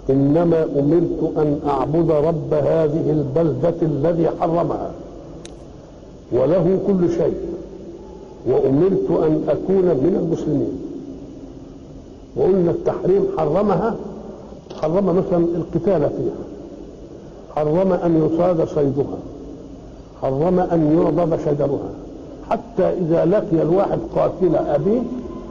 إنما أمرت أن أعبد رب هذه البلدة الذي حرمها وله كل شيء وأمرت أن أكون من المسلمين وقلنا التحريم حرمها حرم مثلا القتال فيها حرم أن يصاد صيدها حرم أن يعضد شجرها حتى إذا لقي الواحد قاتل أبيه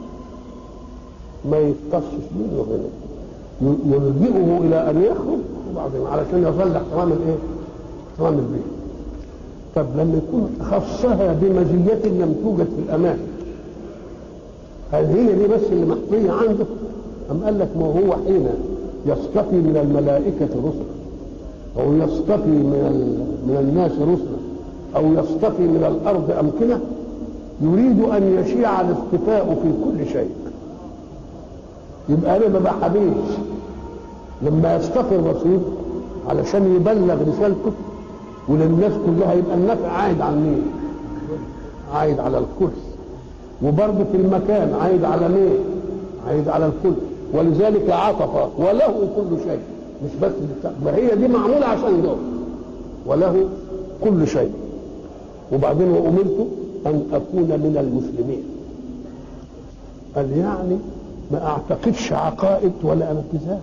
ما يقتصش منه هنا يلجئه إلى أن يخرج وبعدين علشان يظل احترام الإيه؟ احترام البيت طب لما يكون خصها بمزية لم توجد في الأماكن هل هي دي بس اللي محطية عنده أم قال لك ما هو حين يصطفي من الملائكة رسلا أو يصطفي من من الناس رسلا أو يصطفي من الأرض أمكنة يريد أن يشيع الاصطفاء في كل شيء يبقى أنا ما بحبيش لما يصطفي الرسول علشان يبلغ رسالته وللناس كلها يبقى النفع عايد على مين؟ عايد على الكل وبرضه في المكان عايد على مين؟ عايد على الكل ولذلك عطف وله كل شيء مش بس ما هي دي معموله عشان دول وله كل شيء وبعدين وامرت ان اكون من المسلمين قال يعني ما اعتقدش عقائد ولا انفذهاش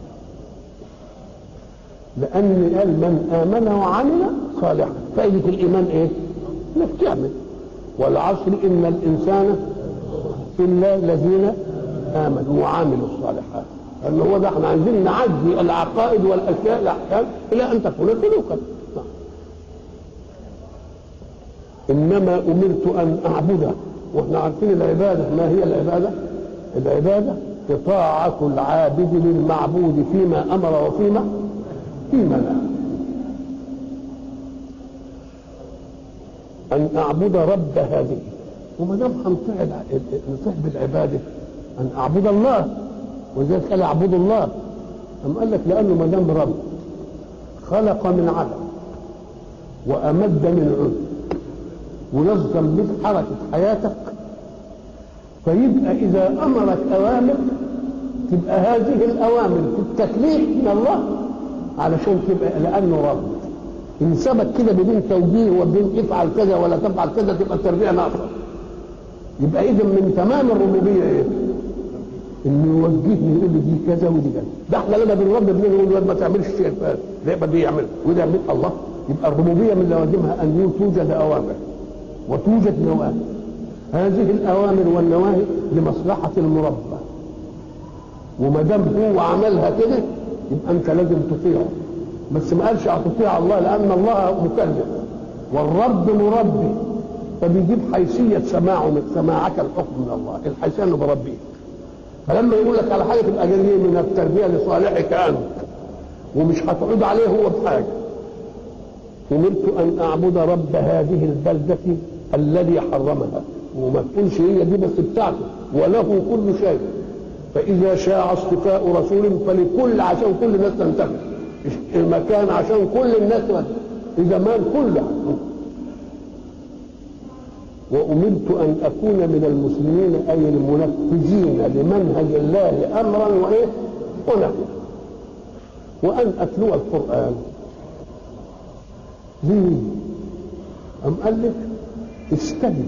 لان قال من امن وعمل صالحا فائده الايمان ايه انك تعمل والعصر ان الانسان الا الذين امنوا وعملوا الصالحات لان هو ده احنا عايزين نعدي العقائد والاشياء الاحكام الى ان تكون سلوكا انما امرت ان اعبده واحنا عارفين العباده ما هي العباده العباده اطاعه العابد للمعبود فيما امر وفيما فيما نهى ان اعبد رب هذه وما دام هنطيع نطيع بالعباده ان اعبد الله ولذلك قال اعبد الله أم قال لك لانه ما دام رب خلق من عدم وامد من عد ونظم لك حركه حياتك فيبقى اذا امرك اوامر تبقى هذه الاوامر في التكليف من الله علشان تبقى لانه رب ان سبك كده بدون توجيه وبدون افعل كذا ولا تفعل كذا تبقى التربيه ناقصه يبقى اذا من تمام الربوبيه ايه؟ انه يوجهني يقول لي دي كذا ودي كذا ده احنا لما بنربي ابننا نقول له ما تعملش شيء الفلاني ده يبقى دي يعمل وده يعمل الله يبقى الربوبيه من لوازمها ان توجد اوامر وتوجد نواهي هذه الاوامر والنواهي لمصلحه المربى وما دام هو عملها كده يبقى انت لازم تطيعه بس ما قالش هتطيع الله لان الله مكلف والرب مربي فبيجيب حيثيه سماعه سماعك الحكم من الله الحيثيه انه بربيك فلما يقول لك على حاجه تبقى جايه من التربيه لصالحك انت ومش هتعود عليه هو بحاجه امرت ان اعبد رب هذه البلده الذي حرمها وما تقولش هي دي بس بتاعته وله كل شيء فاذا شاع اصطفاء رسول فلكل عشان كل الناس تنتبه المكان عشان كل الناس الزمان كله وأمرت أن أكون من المسلمين أي المنفذين لمنهج الله أمرا وإيه ونهيا وأن أتلو القرآن ليه؟ أم قال لك استمع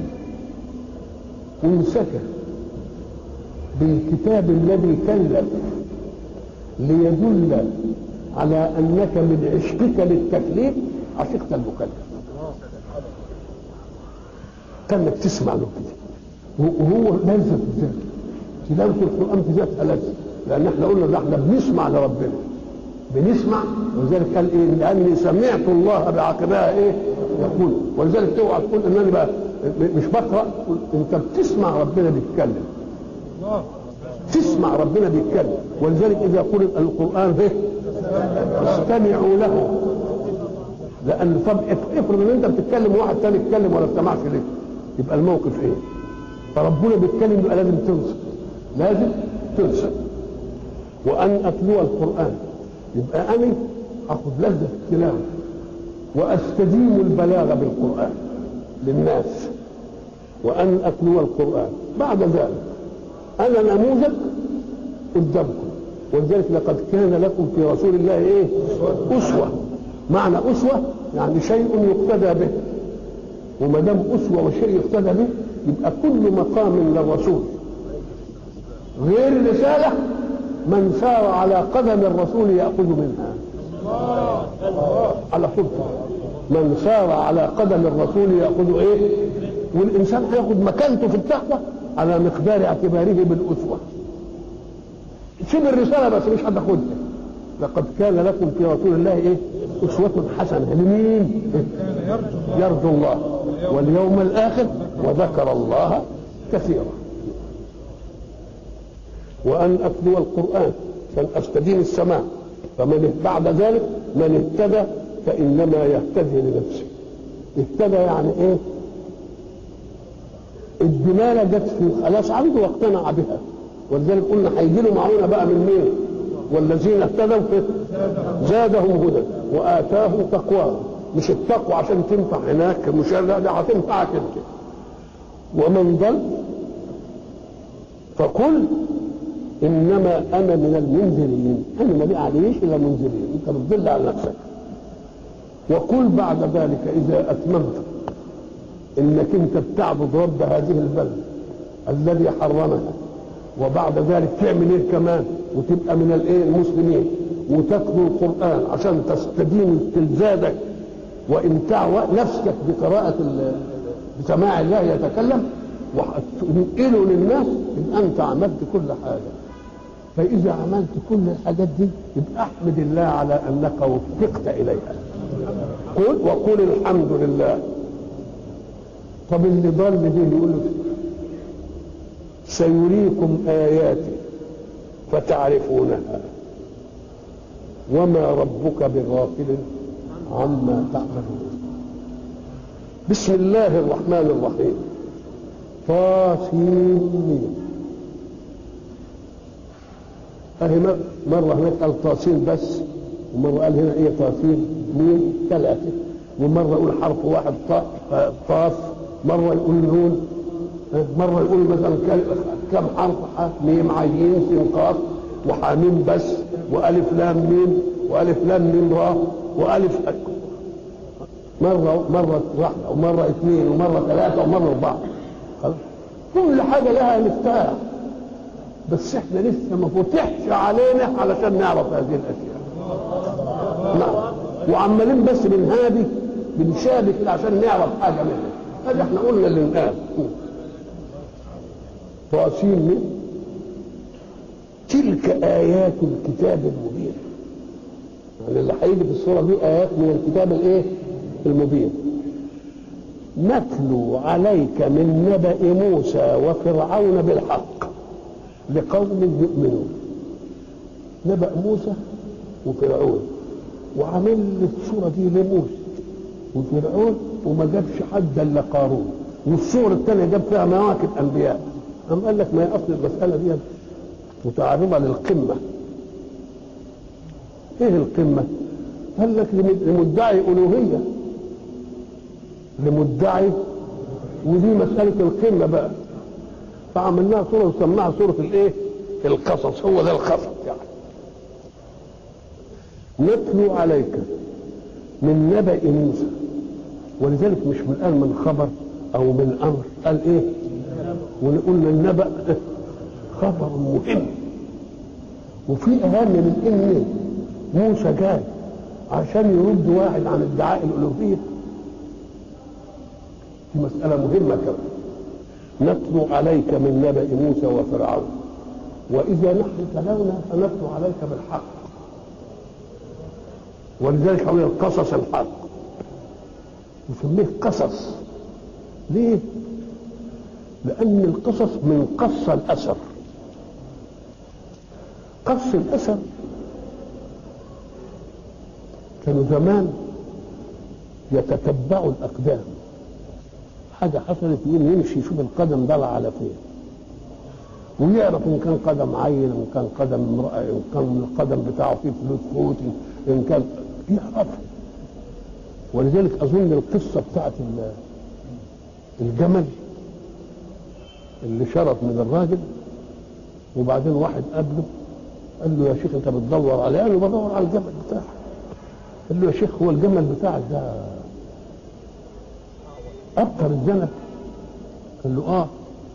وانسكت بالكتاب الذي كلف ليدل على أنك من عشقك للتكليف عشقت المكلف كانك تسمع له كده وهو لذة في ذاته تلاوة القرآن في ذاتها لذة لأن احنا قلنا ده احنا بنسمع لربنا بنسمع ولذلك قال ايه لأني سمعت الله بعقبها ايه يقول ولذلك اوعى تقول ان انا بقى مش بقرا انت بتسمع ربنا بيتكلم تسمع ربنا بيتكلم ولذلك اذا قرئ القران به استمعوا له لان طب افرض ان انت بتتكلم وواحد تاني يتكلم ولا استمعش ليه يبقى الموقف ايه فربنا بيتكلم يبقى لازم تنصت لازم تنصت وان اتلو القران يبقى انا اخذ لذه التلاوه واستديم البلاغ بالقران للناس وان اتلو القران بعد ذلك انا نموذج قدامكم ولذلك لقد كان لكم في رسول الله ايه اسوه معنى اسوه يعني شيء يقتدى به وما دام اسوه وشيء يقتدى به يبقى كل مقام للرسول غير الرساله من سار على قدم الرسول ياخذ منها على طول من سار على قدم الرسول ياخذ ايه والانسان هياخد مكانته في التقوى على مقدار اعتباره بالاسوه سيب الرساله بس مش هتاخدها لقد كان لكم في رسول الله ايه اسوه حسنه لمين يرجو الله واليوم الاخر وذكر الله كثيرا وان اتلو القران عشان استدين السماع فمن بعد ذلك من اهتدى فانما يهتدي لنفسه اهتدى يعني ايه الدلاله جت في خلاص عنده واقتنع بها ولذلك قلنا هيجي له معونه بقى من مين والذين اهتدوا في زادهم هدى واتاهم تقواهم مش التقوى عشان تنفع هناك مش لا ده هتنفعك انت ومن ضل فقل انما انا من المنذرين انا ما عليش الا منذرين انت بتضل على نفسك وقل بعد ذلك اذا اتممت انك انت بتعبد رب هذه البلد الذي حرمها وبعد ذلك تعمل ايه كمان وتبقى من الايه المسلمين وتتلو القران عشان تستدين تلزادك وان تعوى نفسك بقراءه بسماع الله يتكلم وتنقله للناس يبقى انت عملت كل حاجه فاذا عملت كل الحاجات دي يبقى احمد الله على انك وفقت اليها قل وقل الحمد لله طب اللي ضل دي يقول سيريكم آياتي فتعرفونها وما ربك بغافل عما تعملون بسم الله الرحمن الرحيم طاسين اهي مرة هناك قال طاسين بس ومرة قال هنا ايه طاسين مين ثلاثة ومرة يقول حرف واحد طاف مرة يقول نون مرة يقول مثلا كم حرف ح ميم عين سين قاف وحاميم بس وألف لام ميم وألف لام ميم را وألف أك. مرة مرة واحدة ومرة اثنين ومرة ثلاثة ومرة أربعة كل حاجة لها مفتاح بس احنا لسه ما فتحش علينا علشان نعرف هذه الأشياء نعم وعمالين بس بنهادي بنشابك عشان نعرف حاجة منها هذا احنا قلنا اللي نقال طاسين من تلك آيات الكتاب المبين يعني اللي هيجي في الصورة دي آيات من الكتاب الإيه؟ المبين نتلو عليك من نبأ موسى وفرعون بالحق لقوم يؤمنون نبأ موسى وفرعون وعمل الصورة دي لموسى وفرعون وما جابش حد الا قارون والصورة الثانية جاب فيها مواكب أنبياء قام قال لك ما هي أصل المسألة دي متعرضة للقمة إيه القمة؟ قال لك لمدعي ألوهية لمدعي ودي مسألة القمة بقى فعملناها صورة وسماها صورة الإيه؟ القصص هو ده القصص يعني نتلو عليك من نبأ موسى ولذلك مش من قال من خبر او من امر قال ايه وقلنا النبأ خبر مهم وفي اهم من ان موسى جاي عشان يرد واحد عن ادعاء الالوهيه دي مساله مهمه كمان نتلو عليك من نبأ موسى وفرعون واذا نحن تلونا فنتلو عليك بالحق ولذلك حول القصص الحق نسميه قصص ليه لان القصص من قص الاثر قص الاثر كانوا زمان يتتبعوا الاقدام حاجه حصلت يقوم يمشي يشوف القدم ضلع على فين ويعرف ان كان قدم عين ان كان قدم امراه ان كان القدم بتاعه فيه فلوس قوت ان كان يعرف ولذلك اظن القصه بتاعت الجمل اللي شرط من الراجل وبعدين واحد قبله قال له يا شيخ انت بتدور عليه قال له بدور على الجمل بتاعك قال له يا شيخ هو الجمل بتاعك ده ابقر الذنب قال له اه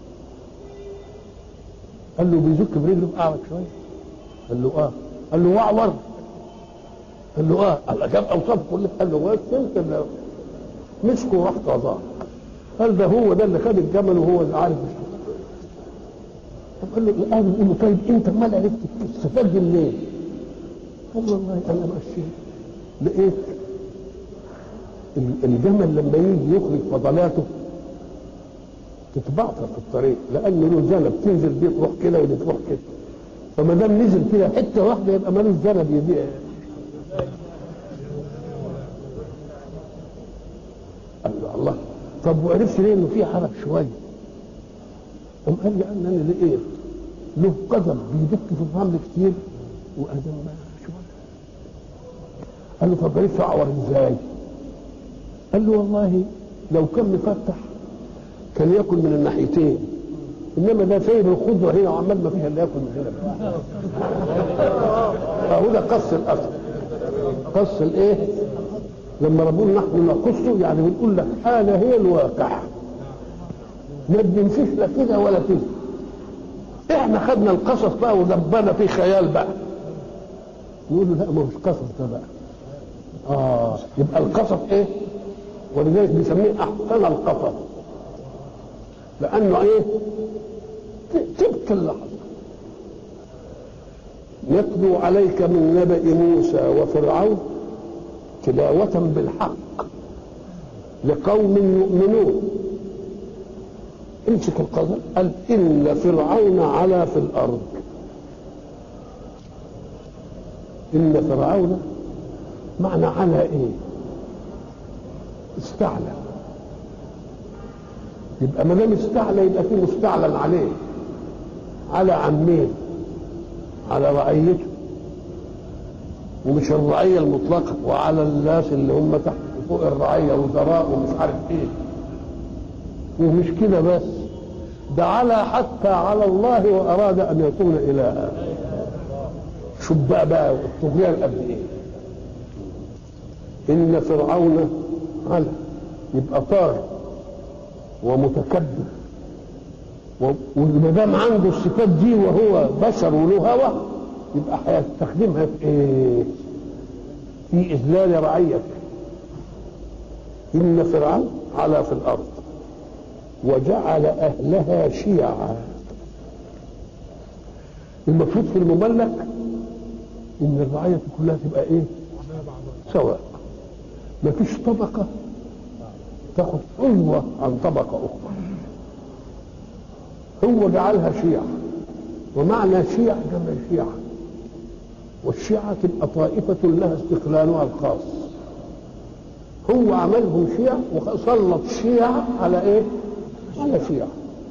قال له بيزك برجله اعرج شويه قال له اه قال له واعور قال له اه قال جاب اوصاف كلها قال له بس انت اللي مسكه وراح قضاه قال ده هو ده اللي خد الجمل وهو اللي عارف مش طب قال له الان يقول له طيب انت امال عرفت استفاد دي منين؟ قال له والله انا ماشي لقيت الجمل لما يجي يخرج فضلاته تتبعثر في الطريق لانه له ذنب تنزل دي تروح كده ودي تروح كده فما دام نزل كده حته واحده يبقى مالوش ذنب يبيع قال له الله طب وعرفت ليه انه في حرج شويه قام قال لي ان انا لقيت له قدم بيدك في الرمل كتير وقدم بقى شويه قال له طب عرفت اعور ازاي؟ قال له والله لو كان مفتح كان ياكل من الناحيتين انما ده سايب الخضره هنا وعمال ما فيها اللي ياكل من هنا فهو ده قص الاصل قص الايه لما ربنا نحن نقصه يعني بنقول لك هذا هي الواقع ما بنمشيش لا كده ولا كده احنا خدنا القصص بقى ودبنا فيه خيال بقى نقول له لا ما هوش قصص ده بقى اه يبقى القصص ايه ولذلك بيسميه احسن القصص لانه ايه تبكي اللحظه نتلو عليك من نبأ موسى وفرعون تلاوة بالحق لقوم يؤمنون امسك القضاء قال إن فرعون علا في الأرض إن فرعون معنى على إيه استعلى يبقى ما دام استعلى يبقى في مستعلن عليه على عمين على رعيته ومش الرعية المطلقة وعلى الناس اللي هم تحت فوق الرعية وزراء ومش عارف ايه ومش كده بس ده على حتى على الله وأراد أن يكون إلها شوف بقى بقى الطغيان قد ايه إن فرعون على يبقى طار ومتكبر وما دام عنده الصفات دي وهو بشر وله هوى يبقى هيستخدمها في ايه؟ في اذلال رعيتك ان فرعون علا في الارض وجعل اهلها شيعا المفروض في المملك ان الرعيه كلها تبقى ايه؟ سواء مفيش طبقه تاخد حظوه عن طبقه اخرى هو جعلها شيعة ومعنى شيعة جمع شيعة والشيعة تبقى طائفة لها استقلالها الخاص هو عملهم شيعة وسلط شيعة على ايه؟ على شيعة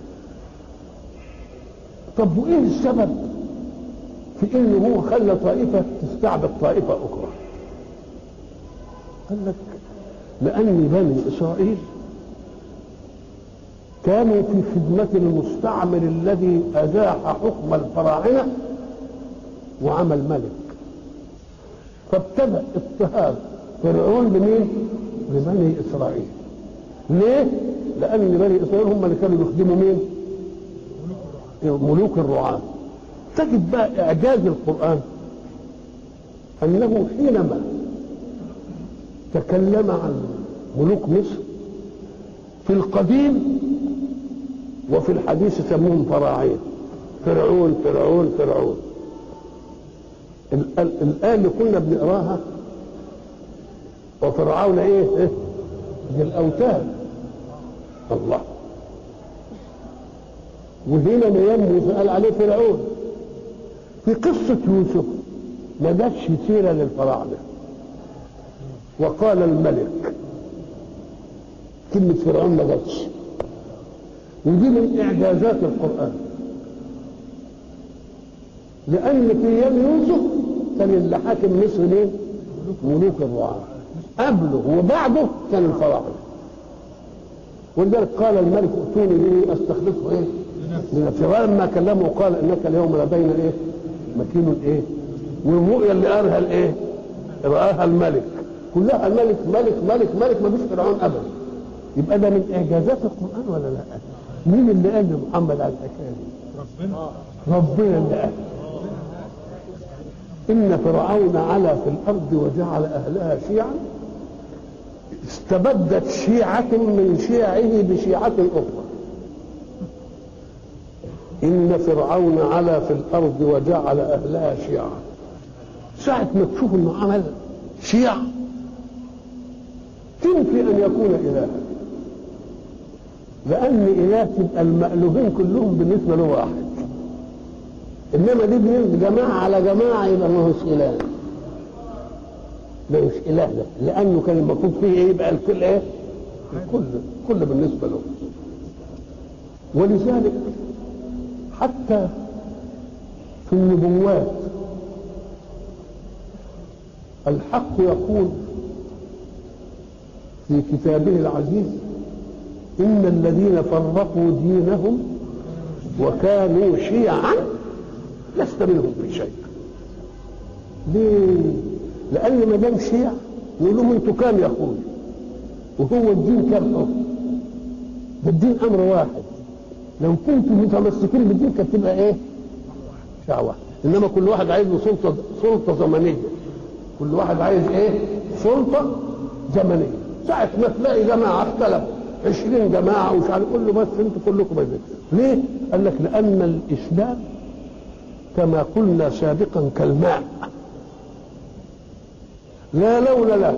طب وايه السبب في انه هو خلى طائفة تستعبد طائفة اخرى قال لك لان بني اسرائيل كانوا في خدمة المستعمر الذي أزاح حكم الفراعنة وعمل ملك فابتدأ اضطهاد فرعون بمين؟ ببني إسرائيل ليه؟ لأن بني إسرائيل هم اللي كانوا يخدموا مين؟ ملوك الرعاة تجد بقى إعجاز القرآن أنه حينما تكلم عن ملوك مصر في القديم وفي الحديث سموهم فراعين فرعون فرعون فرعون الآية اللي كنا بنقراها وفرعون ايه؟ إيه؟ دي الأوتاد الله وهنا ما موسى قال عليه فرعون في قصة يوسف ما جاتش سيرة للفراعنة وقال الملك كلمة فرعون ما جاتش ودي من إعجازات القرآن لأن في أيام يوسف كان اللي حاكم مصر مين؟ ملوك الرعاة قبله وبعده كان الفراعنة ولذلك قال الملك ائتوني به استخلصه ايه؟ لنفسي فلما كلمه قال انك اليوم لدينا ايه؟ مكين ايه والرؤيا اللي قالها الايه رآها الملك كلها الملك ملك ملك ملك ما فيش فرعون ابدا يبقى ده من اعجازات القران ولا لا مين اللي قال لمحمد على الحكايه دي ربنا ربنا اللي قال إن فرعون علا في الأرض وجعل أهلها شيعا استبدت شيعة من شيعه بشيعة أخرى إن فرعون علا في الأرض وجعل أهلها شيعا ساعة ما تشوف إنه عمل شيعة تنفي أن يكون إلها لأن إله تبقى المألوهين كلهم بالنسبة له واحد انما دي بنلغي جماعه على جماعه يبقى ما هوش اله ده مش اله ده لانه كان المفروض فيه ايه يبقى الكل ايه الكل كل بالنسبه له ولذلك حتى في النبوات الحق يقول في كتابه العزيز ان الذين فرقوا دينهم وكانوا شيعا لست منهم في شيء ليه لان ما دام شيع نقول لهم انتوا كام يا اخوي وهو الدين كام حكم ده الدين امر واحد لو كنتم متمسكين بالدين كانت تبقى ايه شعوة انما كل واحد عايز له سلطه سلطه زمنيه كل واحد عايز ايه سلطه زمنيه ساعه ما تلاقي جماعه اختلفوا 20 جماعه ومش عارف كله بس انتوا كلكم بس ليه؟ قال لك لان الاسلام كما قلنا سابقا كالماء لا لون له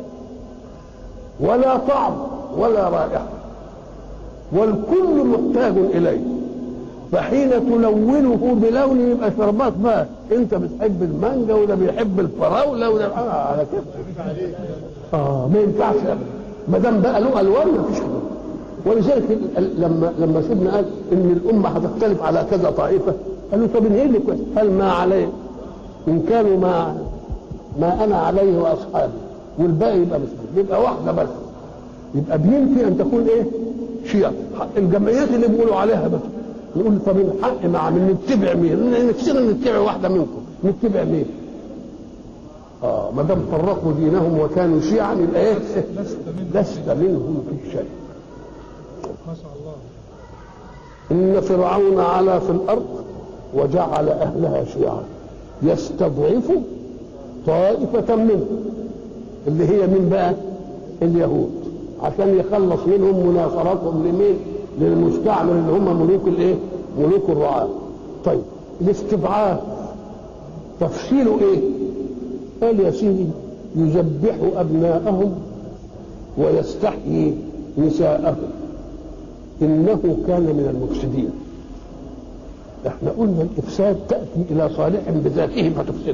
ولا طعم ولا رائحة والكل محتاج إليه فحين تلونه بلون يبقى شربات بقى انت بتحب المانجا وده بيحب الفراوله وده اه على كده اه ما ينفعش ما دام بقى له الوان ما فيش حاجه ولذلك لما لما سيدنا قال ان الامه هتختلف على كذا طائفه قالوا طب ايه اللي كويس؟ قال ما عليه ان كانوا ما ما انا عليه واصحابي والباقي يبقى مسلم يبقى واحده بس يبقى بينفي ان تكون ايه؟ شيعة الجمعيات اللي بيقولوا عليها بس نقول طب الحق مع من نتبع مين؟ نفسنا نتبع واحده منكم نتبع مين؟ اه ما دام فرقوا دينهم وكانوا شيعا يبقى ايه؟ لست منهم لست منهم في شيء ما شاء الله إن فرعون علا في الأرض وجعل أهلها شيعا يستضعف طائفة منهم اللي هي من بقى اليهود عشان يخلص منهم مناصرتهم لمين للمستعمر اللي هم ملوك الايه ملوك الرعاة طيب الاستضعاف تفصيله ايه قال يا سيدي يذبح أبناءهم ويستحيي نساءهم انه كان من المفسدين احنا قلنا الافساد تاتي الى صالح بذاته فتفسده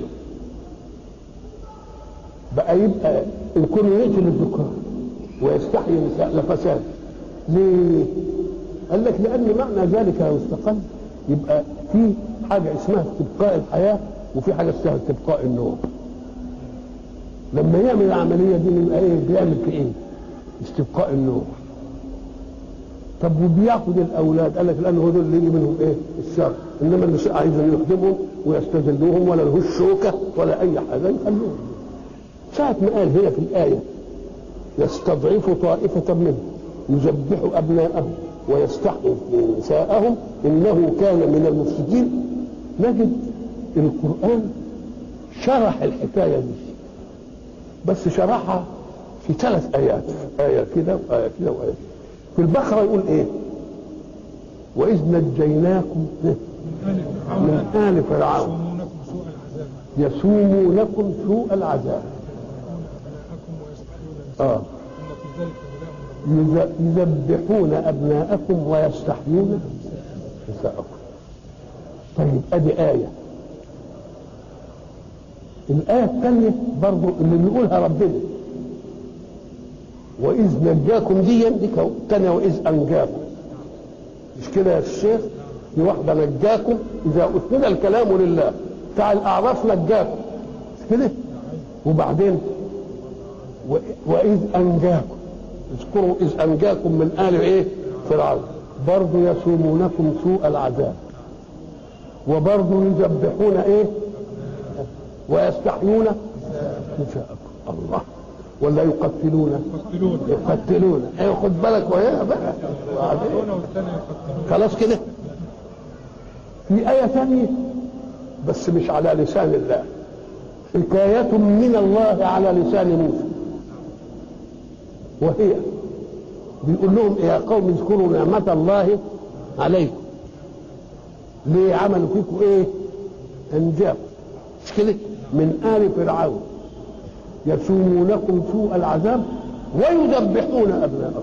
بقى يبقى ان كانوا يقتل الذكور ويستحيي النساء لفساد ليه؟ قال لك لان معنى ذلك لو استقل يبقى في حاجه اسمها استبقاء الحياه وفي حاجه اسمها استبقاء النوم لما يعمل العمليه دي يبقى ايه بيعمل في ايه؟ استبقاء النوم طب وبياخد الاولاد قال لك لان هو دول اللي يجي منهم ايه الشر انما اللي عايز يخدمهم ويستذلوهم ولا لهوش شوكه ولا اي حاجه يخلوهم ساعة ما قال هنا في الآية يستضعف طائفة منهم يذبح أبناءهم ويستحيي نساءهم إنه كان من المفسدين نجد القرآن شرح الحكاية دي بس شرحها في ثلاث آيات آية كده وآية كده وآية كده في البقرة يقول إيه وإذ نجيناكم من آل فرعون من آل فرعون يصومونكم سوء العذاب يسومونكم سوء العذاب يذبحون أبناءكم ويستحيون نساءكم آه يذ- يذبحون أبناءكم ويستحيون نساءكم طيب أدي آية الآية الثانية برضو اللي بيقولها ربنا وإذ نجاكم دي دي كو- الثانية وإذ أنجاكم مش كده يا الشيخ في واحدة نجاكم إذا أسند الكلام لله بتاع الأعراف نجاكم مش كده وبعدين و- وإذ أنجاكم اذكروا إذ أنجاكم من آل إيه فرعون برضو يسومونكم سوء العذاب وبرضه يذبحون ايه ويستحيون نساءكم الله ولا يقتلون يقتلون يقتلون ايه خد بالك وياه بقى يقتلون والثاني يقتلون خلاص كده في آية ثانية بس مش على لسان الله حكاية من الله على لسان موسى وهي بيقول لهم يا قوم اذكروا نعمة الله عليكم ليه عملوا فيكم ايه انجاكم مش كده من آل فرعون يسومونكم سوء العذاب ويذبحون أبناءكم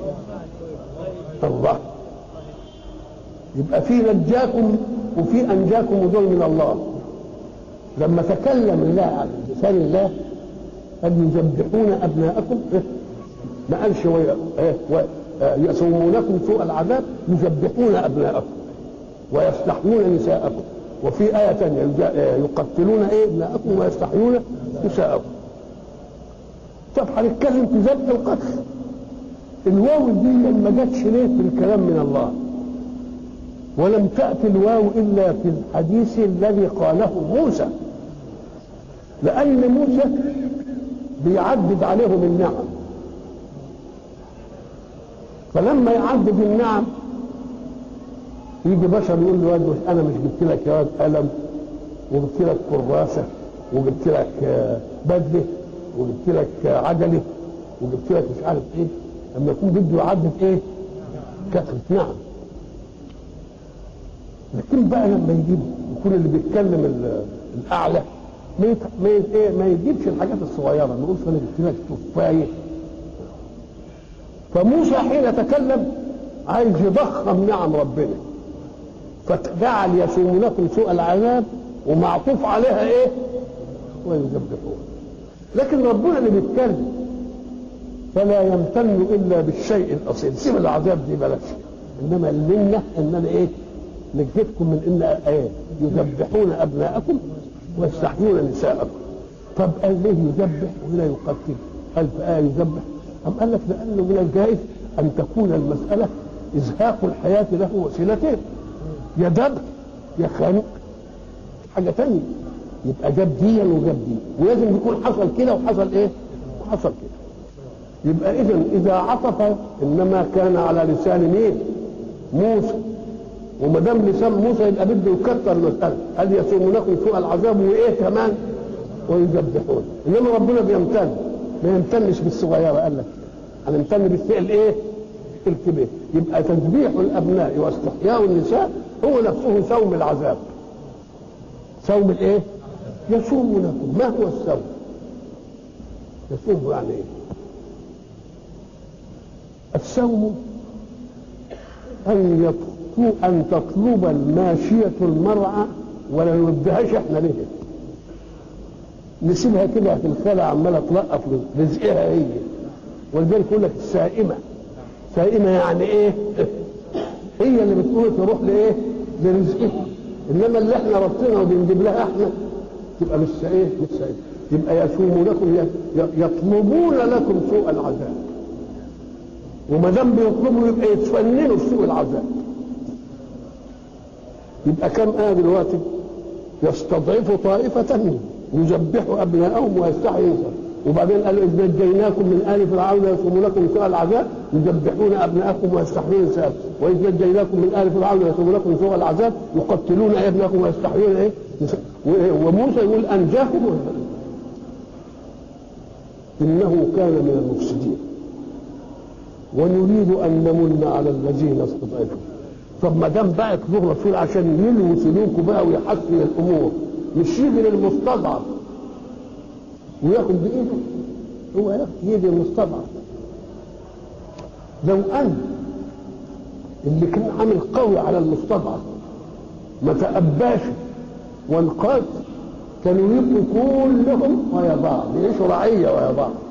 الله يبقى في نجاكم وفي انجاكم ودول من الله لما تكلم الله عن لسان الله قال يذبحون ابناءكم إيه؟ ما قالش وي- إيه؟ و- آه، يسومونكم سوء العذاب يذبحون ابناءكم ويستحيون نساءكم وفي آية ثانية يجا- آه، يقتلون ايه ابناءكم ويستحيون نساءكم طب هنتكلم في ذبح القتل الواو دي ما جاتش ليه في الكلام من الله ولم تأتي الواو إلا في الحديث الذي قاله موسى لأن موسى بيعدد عليهم النعم فلما يعدد النعم يجي بشر يقول له واد انا مش جبت لك يا واد قلم وجبت لك كراسه وجبت لك آه، بدله وجبت لك آه، عجله وجبت لك مش عارف ايه لما يكون بده يعدد ايه كثره نعم لكن بقى لما يجيب يكون اللي بيتكلم ال- الاعلى ما يت- ما يت- إيه؟ ما يجيبش الحاجات الصغيره ما يقولش انا جبت لك تفايه فموسى حين تكلم عايز يضخم نعم ربنا فجعل يسومونكم سوء العذاب ومعطوف عليها ايه ويذبحون لكن ربنا اللي بيتكلم فلا يمتن الا بالشيء الاصيل سيب العذاب دي بلاش انما لنا ان انا ايه نجدكم من ان ايه يذبحون ابناءكم ويستحيون نساءكم طب قال ليه يذبح وهنا يقتل قال في آية يذبح أم قال لك لأنه من الجائز أن تكون المسألة إزهاق الحياة له وسيلتين يا ذبح يا خنق حاجة تانية يبقى جاب دي وجاب دي ولازم يكون حصل كده وحصل ايه؟ وحصل كده يبقى اذا اذا عطف انما كان على لسان مين؟ موسى وما دام لسان موسى يبقى بده يكثر المساله هل يسومونكم سوء العذاب وايه كمان؟ ويذبحون انما ربنا بيمتن ما يمتنش بالصغيره قال لك هنمتن بالفعل ايه؟ الكبير يبقى تذبيح الابناء واستحياء النساء هو نفسه سوم العذاب سوم الايه؟ يسومونكم ما هو السوم؟ يسوم يعني ايه؟ السوم أن يطلب أن تطلب الماشية المرعى ولا نوديهاش احنا ليه نسيبها كده في الخلا عمالة تلقف رزقها هي ولذلك يقول لك السائمة سائمة يعني ايه؟ هي اللي بتقول تروح لايه؟ لرزقها انما اللي احنا ربطنا وبنجيب لها احنا تبقى مش ايه؟ مش سائمة يبقى يسومونكم يطلبون لكم سوء العذاب وما دام بيطلبوا يبقى يتفننوا في سوء العذاب يبقى كم آية دلوقتي يستضعف طائفة منهم يذبحوا أبناءهم ويستحيوا نساءهم وبعدين قالوا إذ نجيناكم من آل فرعون يسومونكم سوء العذاب يذبحون أبناءكم ويستحيون نساءكم وإذ نجيناكم من آل فرعون يسومونكم سوء العذاب يقتلون أبناءكم ويستحيون إيه نساءكم وموسى يقول أنجاكم إنه كان من المفسدين ونريد ان نمن على الذين استضعفوا طب ما دام بعت له رسول عشان يلوي سلوكه بقى ويحسن الامور مش يجي للمستضعف وياخد بايده هو ياخد يجي للمستضعف لو ان اللي كان عامل قوي على المستضعف ما تأباش وانقاد كانوا يبقوا كلهم ويا بعض يعيشوا رعيه ويا بعض